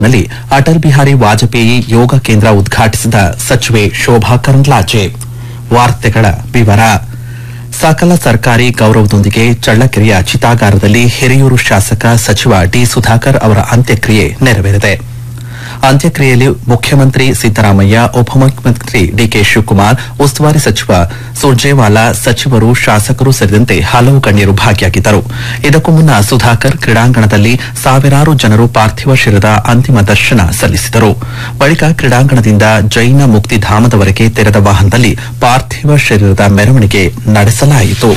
ನಲ್ಲಿ ಅಟಲ್ ಬಿಹಾರಿ ವಾಜಪೇಯಿ ಯೋಗ ಕೇಂದ್ರ ಉದ್ಘಾಟಿಸಿದ ಸಚಿವೆ ಶೋಭಾ ಕರಂದ್ಲಾಜೆ ವಾರ್ತೆಗಳ ವಿವರ ಸಕಲ ಸರ್ಕಾರಿ ಗೌರವದೊಂದಿಗೆ ಚಳ್ಳಕೆರೆಯ ಚಿತಾಗಾರದಲ್ಲಿ ಹಿರಿಯೂರು ಶಾಸಕ ಸಚಿವ ಡಿ ಸುಧಾಕರ್ ಅವರ ಅಂತ್ಯಕ್ರಿಯೆ ನೆರವೇರಿದೆ ಅಂತ್ಯಕ್ರಿಯೆಯಲ್ಲಿ ಮುಖ್ಯಮಂತ್ರಿ ಸಿದ್ದರಾಮಯ್ಯ ಉಪಮುಖ್ಯಮಂತ್ರಿ ಡಿಕೆ ಶಿವಕುಮಾರ್ ಉಸ್ತುವಾರಿ ಸಚಿವ ಸುರ್ಜೇವಾಲಾ ಸಚಿವರು ಶಾಸಕರು ಸೇರಿದಂತೆ ಹಲವು ಗಣ್ಯರು ಭಾಗಿಯಾಗಿದ್ದರು ಇದಕ್ಕೂ ಮುನ್ನ ಸುಧಾಕರ್ ಕ್ರೀಡಾಂಗಣದಲ್ಲಿ ಸಾವಿರಾರು ಜನರು ಪಾರ್ಥಿವ ಶರೀರದ ಅಂತಿಮ ದರ್ಶನ ಸಲ್ಲಿಸಿದರು ಬಳಿಕ ಕ್ರೀಡಾಂಗಣದಿಂದ ಜೈನ ಮುಕ್ತಿಧಾಮದವರೆಗೆ ತೆರೆದ ವಾಹನದಲ್ಲಿ ಪಾರ್ಥಿವ ಶರೀರದ ಮೆರವಣಿಗೆ ನಡೆಸಲಾಯಿತು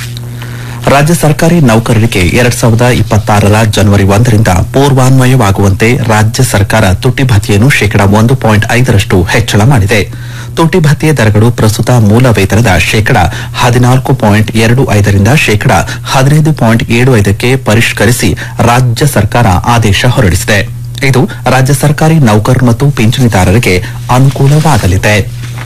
ರಾಜ್ಯ ಸರ್ಕಾರಿ ನೌಕರರಿಗೆ ಎರಡ್ ಸಾವಿರದ ಇಪ್ಪತ್ತಾರರ ಜನವರಿ ಒಂದರಿಂದ ಪೂರ್ವಾನ್ವಯವಾಗುವಂತೆ ರಾಜ್ಯ ಸರ್ಕಾರ ತುಟ್ಟಿ ಭತ್ಯೆಯನ್ನು ಶೇಕಡಾ ಒಂದು ಪಾಯಿಂಟ್ ಐದರಷ್ಟು ಹೆಚ್ಚಳ ಮಾಡಿದೆ ತುಟ್ಟಿ ಭತ್ಯೆ ದರಗಳು ಪ್ರಸ್ತುತ ಮೂಲ ವೇತನದ ಶೇಕಡಾ ಹದಿನಾಲ್ಕು ಪಾಯಿಂಟ್ ಎರಡು ಐದರಿಂದ ಶೇಕಡಾ ಹದಿನೈದು ಪಾಯಿಂಟ್ ಏಳು ಐದಕ್ಕೆ ಪರಿಷ್ಕರಿಸಿ ರಾಜ್ಯ ಸರ್ಕಾರ ಆದೇಶ ಹೊರಡಿಸಿದೆ ಇದು ರಾಜ್ಯ ಸರ್ಕಾರಿ ನೌಕರರು ಮತ್ತು ಪಿಂಚಣಿದಾರರಿಗೆ ಅನುಕೂಲವಾಗಲಿದೆ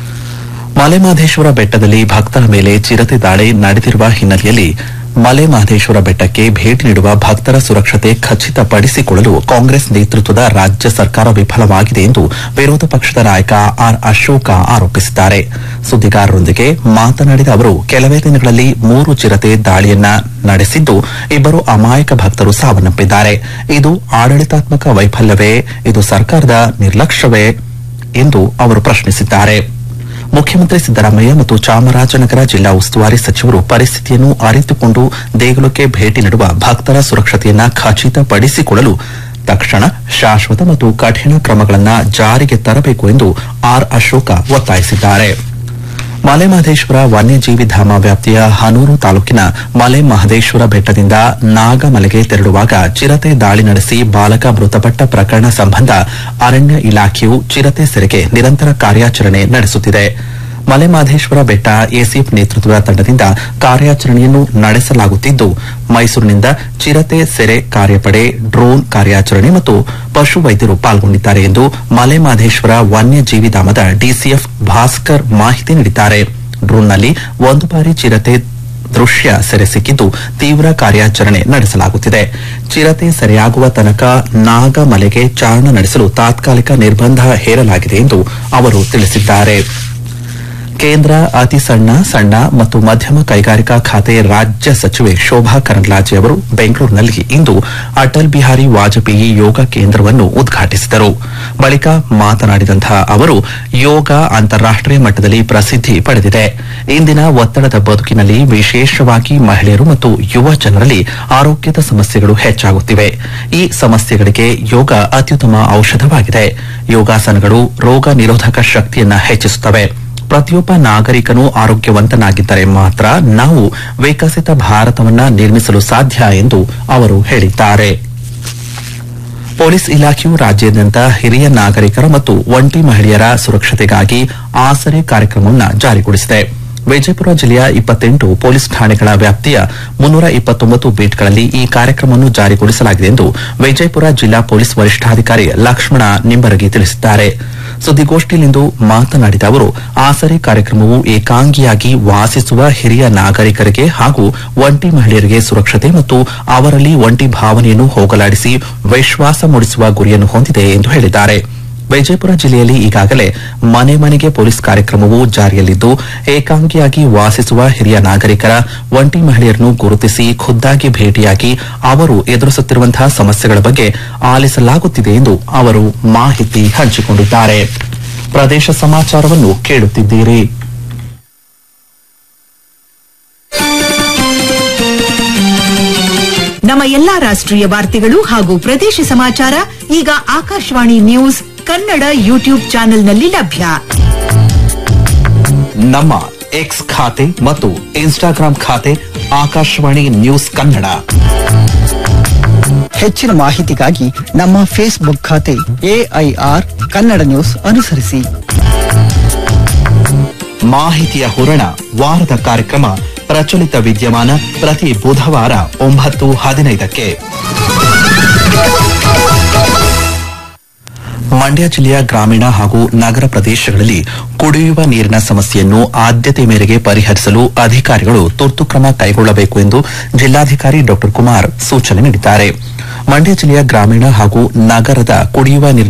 ಮಲೆಮಹದೇಶ್ವರ ಬೆಟ್ಟದಲ್ಲಿ ಭಕ್ತರ ಮೇಲೆ ಚಿರತೆ ದಾಳಿ ನಡೆದಿರುವ ಹಿನ್ನೆಲೆಯಲ್ಲಿ ಮಲೆಮಹದೇಶ್ವರ ಬೆಟ್ಟಕ್ಕೆ ಭೇಟಿ ನೀಡುವ ಭಕ್ತರ ಸುರಕ್ಷತೆ ಖಚಿತಪಡಿಸಿಕೊಳ್ಳಲು ಕಾಂಗ್ರೆಸ್ ನೇತೃತ್ವದ ರಾಜ್ಯ ಸರ್ಕಾರ ವಿಫಲವಾಗಿದೆ ಎಂದು ವಿರೋಧ ಪಕ್ಷದ ನಾಯಕ ಆರ್ ಅಶೋಕ ಆರೋಪಿಸಿದ್ದಾರೆ ಸುದ್ದಿಗಾರರೊಂದಿಗೆ ಮಾತನಾಡಿದ ಅವರು ಕೆಲವೇ ದಿನಗಳಲ್ಲಿ ಮೂರು ಚಿರತೆ ದಾಳಿಯನ್ನ ನಡೆಸಿದ್ದು ಇಬ್ಬರು ಅಮಾಯಕ ಭಕ್ತರು ಸಾವನ್ನಪ್ಪಿದ್ದಾರೆ ಇದು ಆಡಳಿತಾತ್ಮಕ ವೈಫಲ್ಯವೇ ಇದು ಸರ್ಕಾರದ ನಿರ್ಲಕ್ಷ್ಯವೇ ಎಂದು ಅವರು ಪ್ರಶ್ನಿಸಿದ್ದಾರೆ ಮುಖ್ಯಮಂತ್ರಿ ಸಿದ್ದರಾಮಯ್ಯ ಮತ್ತು ಚಾಮರಾಜನಗರ ಜಿಲ್ಲಾ ಉಸ್ತುವಾರಿ ಸಚಿವರು ಪರಿಸ್ಥಿತಿಯನ್ನು ಅರಿತುಕೊಂಡು ದೇಗುಲಕ್ಕೆ ಭೇಟಿ ನೀಡುವ ಭಕ್ತರ ಸುರಕ್ಷತೆಯನ್ನ ಖಚಿತಪಡಿಸಿಕೊಳ್ಳಲು ತಕ್ಷಣ ಶಾಶ್ವತ ಮತ್ತು ಕಠಿಣ ಕ್ರಮಗಳನ್ನು ಜಾರಿಗೆ ತರಬೇಕು ಎಂದು ಆರ್ ಅಶೋಕ ಒತ್ತಾಯಿಸಿದ್ದಾರೆ ಮಲೆಮಹದೇಶ್ವರ ವನ್ಯಜೀವಿ ಧಾಮ ವ್ಯಾಪ್ತಿಯ ಹನೂರು ತಾಲೂಕಿನ ಮಲೆ ಮಹದೇಶ್ವರ ಬೆಟ್ಟದಿಂದ ನಾಗಮಲೆಗೆ ತೆರಳುವಾಗ ಚಿರತೆ ದಾಳಿ ನಡೆಸಿ ಬಾಲಕ ಮೃತಪಟ್ಟ ಪ್ರಕರಣ ಸಂಬಂಧ ಅರಣ್ಯ ಇಲಾಖೆಯು ಚಿರತೆ ಸೆರೆಗೆ ನಿರಂತರ ಕಾರ್ಯಾಚರಣೆ ನಡೆಸುತ್ತಿದೆ ಮಲೆಮಹದೇಶ್ವರ ಬೆಟ್ಟ ಎಸಿಎಫ್ ನೇತೃತ್ವದ ತಂಡದಿಂದ ಕಾರ್ಯಾಚರಣೆಯನ್ನು ನಡೆಸಲಾಗುತ್ತಿದ್ದು ಮೈಸೂರಿನಿಂದ ಚಿರತೆ ಸೆರೆ ಕಾರ್ಯಪಡೆ ಡ್ರೋನ್ ಕಾರ್ಯಾಚರಣೆ ಮತ್ತು ಪಶು ವೈದ್ಯರು ಪಾಲ್ಗೊಂಡಿದ್ದಾರೆ ಎಂದು ಮಲೆಮಹದೇಶ್ವರ ವನ್ಯಜೀವಿ ಧಾಮದ ಡಿಸಿಎಫ್ ಭಾಸ್ಕರ್ ಮಾಹಿತಿ ನೀಡಿದ್ದಾರೆ ಡ್ರೋನ್ನಲ್ಲಿ ಒಂದು ಬಾರಿ ಚಿರತೆ ದೃಶ್ಯ ಸೆರೆ ಸಿಕ್ಕಿದ್ದು ತೀವ್ರ ಕಾರ್ಯಾಚರಣೆ ನಡೆಸಲಾಗುತ್ತಿದೆ ಚಿರತೆ ಸೆರೆಯಾಗುವ ತನಕ ನಾಗಮಲೆಗೆ ಚಾರಣ ನಡೆಸಲು ತಾತ್ಕಾಲಿಕ ನಿರ್ಬಂಧ ಹೇರಲಾಗಿದೆ ಎಂದು ಅವರು ತಿಳಿಸಿದ್ದಾರೆ ಕೇಂದ್ರ ಅತಿ ಸಣ್ಣ ಸಣ್ಣ ಮತ್ತು ಮಧ್ಯಮ ಕೈಗಾರಿಕಾ ಖಾತೆ ರಾಜ್ಯ ಸಚಿವೆ ಶೋಭಾ ಕರಂದ್ಲಾಜೆ ಅವರು ಬೆಂಗಳೂರಿನಲ್ಲಿ ಇಂದು ಅಟಲ್ ಬಿಹಾರಿ ವಾಜಪೇಯಿ ಯೋಗ ಕೇಂದ್ರವನ್ನು ಉದ್ಘಾಟಿಸಿದರು ಬಳಿಕ ಮಾತನಾಡಿದಂತಹ ಅವರು ಯೋಗ ಅಂತಾರಾಷ್ಟೀಯ ಮಟ್ಟದಲ್ಲಿ ಪ್ರಸಿದ್ಧಿ ಪಡೆದಿದೆ ಇಂದಿನ ಒತ್ತಡದ ಬದುಕಿನಲ್ಲಿ ವಿಶೇಷವಾಗಿ ಮಹಿಳೆಯರು ಮತ್ತು ಯುವ ಜನರಲ್ಲಿ ಆರೋಗ್ಯದ ಸಮಸ್ಯೆಗಳು ಹೆಚ್ಚಾಗುತ್ತಿವೆ ಈ ಸಮಸ್ಯೆಗಳಿಗೆ ಯೋಗ ಅತ್ಯುತ್ತಮ ಔಷಧವಾಗಿದೆ ಯೋಗಾಸನಗಳು ರೋಗ ನಿರೋಧಕ ಶಕ್ತಿಯನ್ನ ಹೆಚ್ಚಿಸುತ್ತವೆ ಪ್ರತಿಯೊಬ್ಬ ನಾಗರಿಕನು ಆರೋಗ್ಯವಂತನಾಗಿದ್ದರೆ ಮಾತ್ರ ನಾವು ವಿಕಸಿತ ಭಾರತವನ್ನ ನಿರ್ಮಿಸಲು ಸಾಧ್ಯ ಎಂದು ಅವರು ಹೇಳಿದ್ದಾರೆ ಪೊಲೀಸ್ ಇಲಾಖೆಯು ರಾಜ್ಯಾದ್ಯಂತ ಹಿರಿಯ ನಾಗರಿಕರ ಮತ್ತು ಒಂಟಿ ಮಹಿಳೆಯರ ಸುರಕ್ಷತೆಗಾಗಿ ಆಸರೆ ಕಾರ್ಯಕ್ರಮವನ್ನು ಜಾರಿಗೊಳಿಸಿದೆ ವಿಜಯಪುರ ಜಿಲ್ಲೆಯ ಇಪ್ಪತ್ತೆಂಟು ಪೊಲೀಸ್ ಠಾಣೆಗಳ ವ್ಯಾಪ್ತಿಯ ಮುನ್ನೂರ ಇಪ್ಪತ್ತೊಂಬತ್ತು ಬೀಟ್ಗಳಲ್ಲಿ ಈ ಕಾರ್ಯಕ್ರಮವನ್ನು ಜಾರಿಗೊಳಿಸಲಾಗಿದೆ ಎಂದು ವಿಜಯಪುರ ಜಿಲ್ಲಾ ಪೊಲೀಸ್ ವರಿಷ್ಠಾಧಿಕಾರಿ ಲಕ್ಷ್ಮಣ ನಿಂಬರಗಿ ತಿಳಿಸಿದ್ದಾರೆ ಸುದ್ದಿಗೋಷ್ಠಿಯಲ್ಲಿಂದು ಮಾತನಾಡಿದ ಅವರು ಆಸರೆ ಕಾರ್ಯಕ್ರಮವು ಏಕಾಂಗಿಯಾಗಿ ವಾಸಿಸುವ ಹಿರಿಯ ನಾಗರಿಕರಿಗೆ ಹಾಗೂ ಒಂಟಿ ಮಹಿಳೆಯರಿಗೆ ಸುರಕ್ಷತೆ ಮತ್ತು ಅವರಲ್ಲಿ ಒಂಟಿ ಭಾವನೆಯನ್ನು ಹೋಗಲಾಡಿಸಿ ವಿಶ್ವಾಸ ಮೂಡಿಸುವ ಗುರಿಯನ್ನು ಹೊಂದಿದೆ ಎಂದು ಹೇಳಿದ್ದಾರೆ ವಿಜಯಪುರ ಜಿಲ್ಲೆಯಲ್ಲಿ ಈಗಾಗಲೇ ಮನೆ ಮನೆಗೆ ಪೊಲೀಸ್ ಕಾರ್ಯಕ್ರಮವು ಜಾರಿಯಲ್ಲಿದ್ದು ಏಕಾಂಗಿಯಾಗಿ ವಾಸಿಸುವ ಹಿರಿಯ ನಾಗರಿಕರ ಒಂಟಿ ಮಹಿಳೆಯರನ್ನು ಗುರುತಿಸಿ ಖುದ್ದಾಗಿ ಭೇಟಿಯಾಗಿ ಅವರು ಎದುರಿಸುತ್ತಿರುವಂತಹ ಸಮಸ್ಯೆಗಳ ಬಗ್ಗೆ ಆಲಿಸಲಾಗುತ್ತಿದೆ ಎಂದು ಅವರು ಮಾಹಿತಿ ಹಂಚಿಕೊಂಡಿದ್ದಾರೆ ಪ್ರದೇಶ ಸಮಾಚಾರವನ್ನು ಕೇಳುತ್ತಿದ್ದೀರಿ ನಮ್ಮ ಎಲ್ಲಾ ರಾಷ್ಟ್ರೀಯ ವಾರ್ತೆಗಳು ಹಾಗೂ ಪ್ರದೇಶ ಸಮಾಚಾರ ಈಗ ಆಕಾಶವಾಣಿ ನ್ಯೂಸ್ ಕನ್ನಡ ಯೂಟ್ಯೂಬ್ ಚಾನೆಲ್ನಲ್ಲಿ ಲಭ್ಯ ನಮ್ಮ ಎಕ್ಸ್ ಖಾತೆ ಮತ್ತು ಇನ್ಸ್ಟಾಗ್ರಾಂ ಖಾತೆ ಆಕಾಶವಾಣಿ ನ್ಯೂಸ್ ಕನ್ನಡ ಹೆಚ್ಚಿನ ಮಾಹಿತಿಗಾಗಿ ನಮ್ಮ ಫೇಸ್ಬುಕ್ ಖಾತೆ ಎಐಆರ್ ಕನ್ನಡ ನ್ಯೂಸ್ ಅನುಸರಿಸಿ ಮಾಹಿತಿಯ ಹೂರಣ ವಾರದ ಕಾರ್ಯಕ್ರಮ ಪ್ರಚಲಿತ ವಿದ್ಯಮಾನ ಪ್ರತಿ ಬುಧವಾರ ಒಂಬತ್ತು ಹದಿನೈದಕ್ಕೆ ಮಂಡ್ಯ ಜಿಲ್ಲೆಯ ಗ್ರಾಮೀಣ ಹಾಗೂ ನಗರ ಪ್ರದೇಶಗಳಲ್ಲಿ ಕುಡಿಯುವ ನೀರಿನ ಸಮಸ್ಯೆಯನ್ನು ಆದ್ಯತೆ ಮೇರೆಗೆ ಪರಿಹರಿಸಲು ಅಧಿಕಾರಿಗಳು ತುರ್ತು ಕ್ರಮ ಕೈಗೊಳ್ಳಬೇಕು ಎಂದು ಜಿಲ್ಲಾಧಿಕಾರಿ ಡಾ ಕುಮಾರ್ ಸೂಚನೆ ನೀಡಿದ್ದಾರೆ ಮಂಡ್ಯ ಜಿಲ್ಲೆಯ ಗ್ರಾಮೀಣ ಹಾಗೂ ನಗರದ ಕುಡಿಯುವ ನೀರಿನ